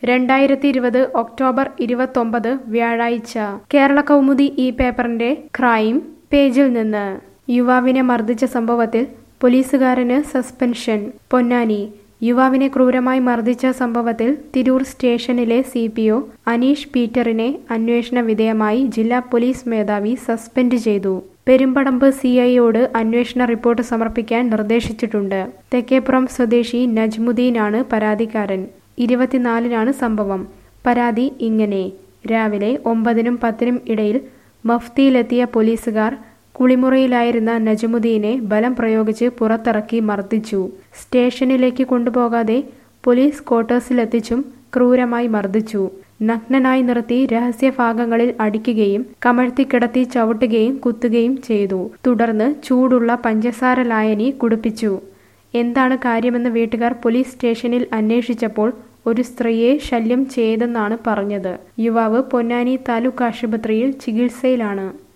രണ്ടായിരത്തി ഇരുപത് ഒക്ടോബർ ഇരുപത്തൊമ്പത് വ്യാഴാഴ്ച കേരള കൗമുദി ഈ പേപ്പറിന്റെ ക്രൈം പേജിൽ നിന്ന് യുവാവിനെ മർദ്ദിച്ച സംഭവത്തിൽ പോലീസുകാരന് സസ്പെൻഷൻ പൊന്നാനി യുവാവിനെ ക്രൂരമായി മർദ്ദിച്ച സംഭവത്തിൽ തിരൂർ സ്റ്റേഷനിലെ സി പി ഒ അനീഷ് പീറ്ററിനെ അന്വേഷണ വിധേയമായി ജില്ലാ പോലീസ് മേധാവി സസ്പെൻഡ് ചെയ്തു പെരുമ്പടമ്പ് സി ഐയോട് അന്വേഷണ റിപ്പോർട്ട് സമർപ്പിക്കാൻ നിർദ്ദേശിച്ചിട്ടുണ്ട് തെക്കേപ്പുറം സ്വദേശി നജ്മുദ്ദീനാണ് പരാതിക്കാരൻ ഇരുപത്തിനാലിനാണ് സംഭവം പരാതി ഇങ്ങനെ രാവിലെ ഒമ്പതിനും പത്തിനും ഇടയിൽ മഫ്തിയിലെത്തിയ പോലീസുകാർ കുളിമുറിയിലായിരുന്ന നജമുദ്ദീനെ ബലം പ്രയോഗിച്ച് പുറത്തിറക്കി മർദ്ദിച്ചു സ്റ്റേഷനിലേക്ക് കൊണ്ടുപോകാതെ പോലീസ് ക്വാർട്ടേഴ്സിലെത്തിച്ചും ക്രൂരമായി മർദ്ദിച്ചു നഗ്നനായി നിർത്തി രഹസ്യഭാഗങ്ങളിൽ അടിക്കുകയും കമഴ്ത്തി കിടത്തി ചവിട്ടുകയും കുത്തുകയും ചെയ്തു തുടർന്ന് ചൂടുള്ള പഞ്ചസാര ലായനി കുടിപ്പിച്ചു എന്താണ് കാര്യമെന്ന് വീട്ടുകാർ പോലീസ് സ്റ്റേഷനിൽ അന്വേഷിച്ചപ്പോൾ ഒരു സ്ത്രീയെ ശല്യം ചെയ്തെന്നാണ് പറഞ്ഞത് യുവാവ് പൊന്നാനി താലൂക്ക് ആശുപത്രിയിൽ ചികിത്സയിലാണ്